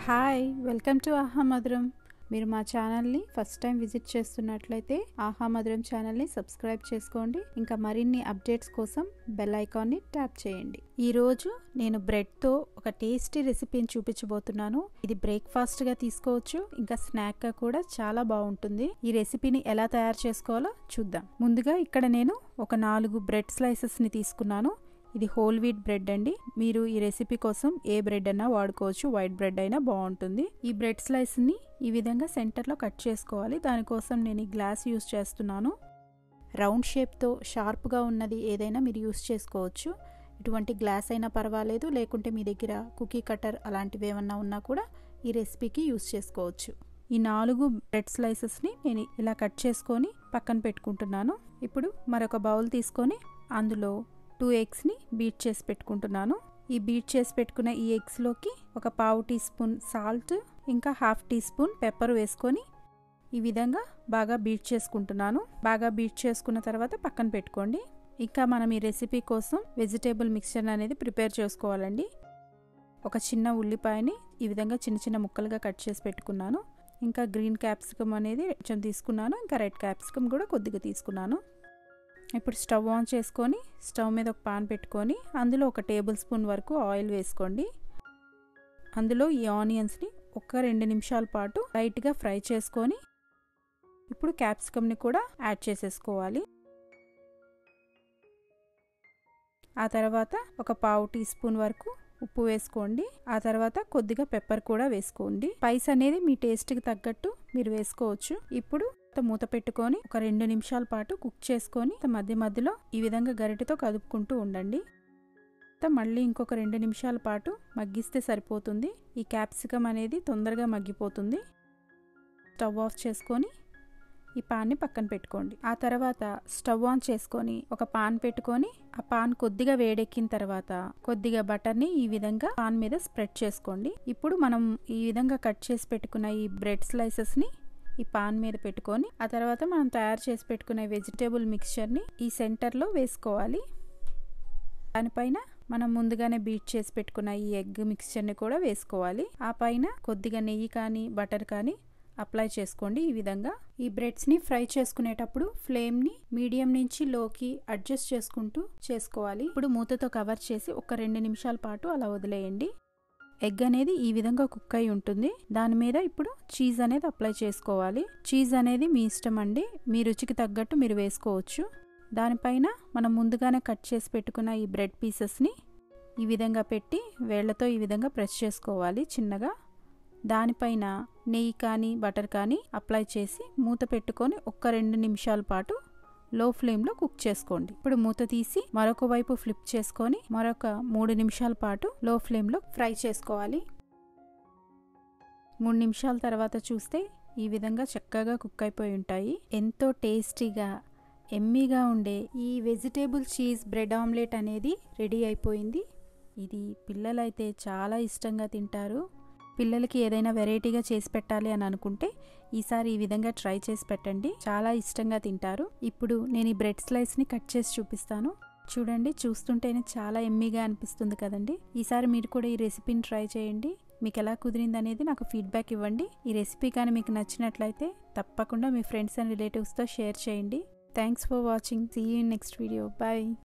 hi welcome to ఆహా మధురం మీరు మా ఛానల్ని ఫస్ట్ టైం విజిట్ చేస్తున్నట్లయితే ఆహా మధురం ఛానల్ని సబ్స్క్రైబ్ చేసుకోండి ఇంకా మరిన్ని అప్డేట్స్ కోసం బెల్ ఐకాన్ని ట్యాప్ చేయండి ఈరోజు నేను బ్రెడ్తో ఒక టేస్టీ రెసిపీని చూపించబోతున్నాను ఇది బ్రేక్ఫాస్ట్గా తీసుకోవచ్చు ఇంకా స్నాక్గా కూడా చాలా బాగుంటుంది ఈ రెసిపీని ఎలా తయారు చేసుకోవాలో చూద్దాం ముందుగా ఇక్కడ నేను ఒక నాలుగు బ్రెడ్ స్లైసెస్ని తీసుకున్నాను ఇది హోల్ వీట్ బ్రెడ్ అండి మీరు ఈ రెసిపీ కోసం ఏ బ్రెడ్ అయినా వాడుకోవచ్చు వైట్ బ్రెడ్ అయినా బాగుంటుంది ఈ బ్రెడ్ స్లైస్ని ఈ విధంగా సెంటర్లో కట్ చేసుకోవాలి దానికోసం నేను ఈ గ్లాస్ యూస్ చేస్తున్నాను రౌండ్ షేప్తో షార్ప్గా ఉన్నది ఏదైనా మీరు యూస్ చేసుకోవచ్చు ఇటువంటి గ్లాస్ అయినా పర్వాలేదు లేకుంటే మీ దగ్గర కుకీ కటర్ అలాంటివి ఏమన్నా ఉన్నా కూడా ఈ రెసిపీకి యూస్ చేసుకోవచ్చు ఈ నాలుగు బ్రెడ్ స్లైసెస్ని నేను ఇలా కట్ చేసుకొని పక్కన పెట్టుకుంటున్నాను ఇప్పుడు మరొక బౌల్ తీసుకొని అందులో టూ ఎగ్స్ని బీట్ చేసి పెట్టుకుంటున్నాను ఈ బీట్ చేసి పెట్టుకున్న ఈ ఎగ్స్లోకి ఒక పావు టీ స్పూన్ సాల్ట్ ఇంకా హాఫ్ టీ స్పూన్ పెప్పర్ వేసుకొని ఈ విధంగా బాగా బీట్ చేసుకుంటున్నాను బాగా బీట్ చేసుకున్న తర్వాత పక్కన పెట్టుకోండి ఇంకా మనం ఈ రెసిపీ కోసం వెజిటేబుల్ మిక్చర్ అనేది ప్రిపేర్ చేసుకోవాలండి ఒక చిన్న ఉల్లిపాయని ఈ విధంగా చిన్న చిన్న ముక్కలుగా కట్ చేసి పెట్టుకున్నాను ఇంకా గ్రీన్ క్యాప్సికమ్ అనేది కొంచెం తీసుకున్నాను ఇంకా రెడ్ క్యాప్సికమ్ కూడా కొద్దిగా తీసుకున్నాను ఇప్పుడు స్టవ్ ఆన్ చేసుకొని స్టవ్ మీద ఒక పాన్ పెట్టుకొని అందులో ఒక టేబుల్ స్పూన్ వరకు ఆయిల్ వేసుకోండి అందులో ఈ ఆనియన్స్ని ఒక రెండు నిమిషాల పాటు లైట్గా ఫ్రై చేసుకొని ఇప్పుడు క్యాప్సికమ్ని కూడా యాడ్ చేసేసుకోవాలి ఆ తర్వాత ఒక పావు టీ స్పూన్ వరకు ఉప్పు వేసుకోండి ఆ తర్వాత కొద్దిగా పెప్పర్ కూడా వేసుకోండి స్పైస్ అనేది మీ టేస్ట్కి తగ్గట్టు మీరు వేసుకోవచ్చు ఇప్పుడు మూత పెట్టుకొని ఒక రెండు నిమిషాల పాటు కుక్ చేసుకొని మధ్య మధ్యలో ఈ విధంగా గరిటెతో కదుపుకుంటూ ఉండండి మళ్ళీ ఇంకొక రెండు నిమిషాల పాటు మగ్గిస్తే సరిపోతుంది ఈ క్యాప్సికమ్ అనేది తొందరగా మగ్గిపోతుంది స్టవ్ ఆఫ్ చేసుకొని ఈ పాన్ని పక్కన పెట్టుకోండి ఆ తర్వాత స్టవ్ ఆన్ చేసుకొని ఒక పాన్ పెట్టుకొని ఆ పాన్ కొద్దిగా వేడెక్కిన తర్వాత కొద్దిగా బటర్ని ఈ విధంగా పాన్ మీద స్ప్రెడ్ చేసుకోండి ఇప్పుడు మనం ఈ విధంగా కట్ చేసి పెట్టుకున్న ఈ బ్రెడ్ స్లైసెస్ని ఈ పాన్ మీద పెట్టుకొని ఆ తర్వాత మనం తయారు చేసి పెట్టుకునే వెజిటేబుల్ మిక్చర్ని ఈ సెంటర్లో వేసుకోవాలి దానిపైన మనం ముందుగానే బీట్ చేసి పెట్టుకున్న ఈ ఎగ్ మిక్చర్ని కూడా వేసుకోవాలి ఆ పైన కొద్దిగా నెయ్యి కానీ బటర్ కానీ అప్లై చేసుకోండి ఈ విధంగా ఈ బ్రెడ్స్ని ఫ్రై చేసుకునేటప్పుడు ఫ్లేమ్ని మీడియం నుంచి లోకి అడ్జస్ట్ చేసుకుంటూ చేసుకోవాలి ఇప్పుడు మూతతో కవర్ చేసి ఒక రెండు నిమిషాల పాటు అలా వదిలేయండి ఎగ్ అనేది ఈ విధంగా కుక్ అయి ఉంటుంది దాని మీద ఇప్పుడు చీజ్ అనేది అప్లై చేసుకోవాలి చీజ్ అనేది మీ ఇష్టం అండి మీ రుచికి తగ్గట్టు మీరు వేసుకోవచ్చు దానిపైన మనం ముందుగానే కట్ చేసి పెట్టుకున్న ఈ బ్రెడ్ పీసెస్ని ఈ విధంగా పెట్టి వేళ్లతో ఈ విధంగా ప్రెస్ చేసుకోవాలి చిన్నగా దానిపైన నెయ్యి కానీ బటర్ కానీ అప్లై చేసి మూత పెట్టుకొని ఒక్క రెండు నిమిషాల పాటు లో ఫ్లేమ్లో కుక్ చేసుకోండి ఇప్పుడు మూత తీసి మరొక వైపు ఫ్లిప్ చేసుకొని మరొక మూడు నిమిషాల పాటు లో ఫ్లేమ్లో ఫ్రై చేసుకోవాలి మూడు నిమిషాల తర్వాత చూస్తే ఈ విధంగా చక్కగా కుక్ అయిపోయి ఉంటాయి ఎంతో టేస్టీగా ఎమ్మీగా ఉండే ఈ వెజిటేబుల్ చీజ్ బ్రెడ్ ఆమ్లెట్ అనేది రెడీ అయిపోయింది ఇది పిల్లలైతే చాలా ఇష్టంగా తింటారు పిల్లలకి ఏదైనా వెరైటీగా చేసి పెట్టాలి అని అనుకుంటే ఈసారి ఈ విధంగా ట్రై చేసి పెట్టండి చాలా ఇష్టంగా తింటారు ఇప్పుడు నేను ఈ బ్రెడ్ స్లైస్ని కట్ చేసి చూపిస్తాను చూడండి చూస్తుంటేనే చాలా ఎమ్మీగా అనిపిస్తుంది కదండి ఈసారి మీరు కూడా ఈ రెసిపీని ట్రై చేయండి మీకు ఎలా కుదిరింది అనేది నాకు ఫీడ్బ్యాక్ ఇవ్వండి ఈ రెసిపీ కానీ మీకు నచ్చినట్లయితే తప్పకుండా మీ ఫ్రెండ్స్ అండ్ రిలేటివ్స్తో షేర్ చేయండి thanks for watching see you next video bye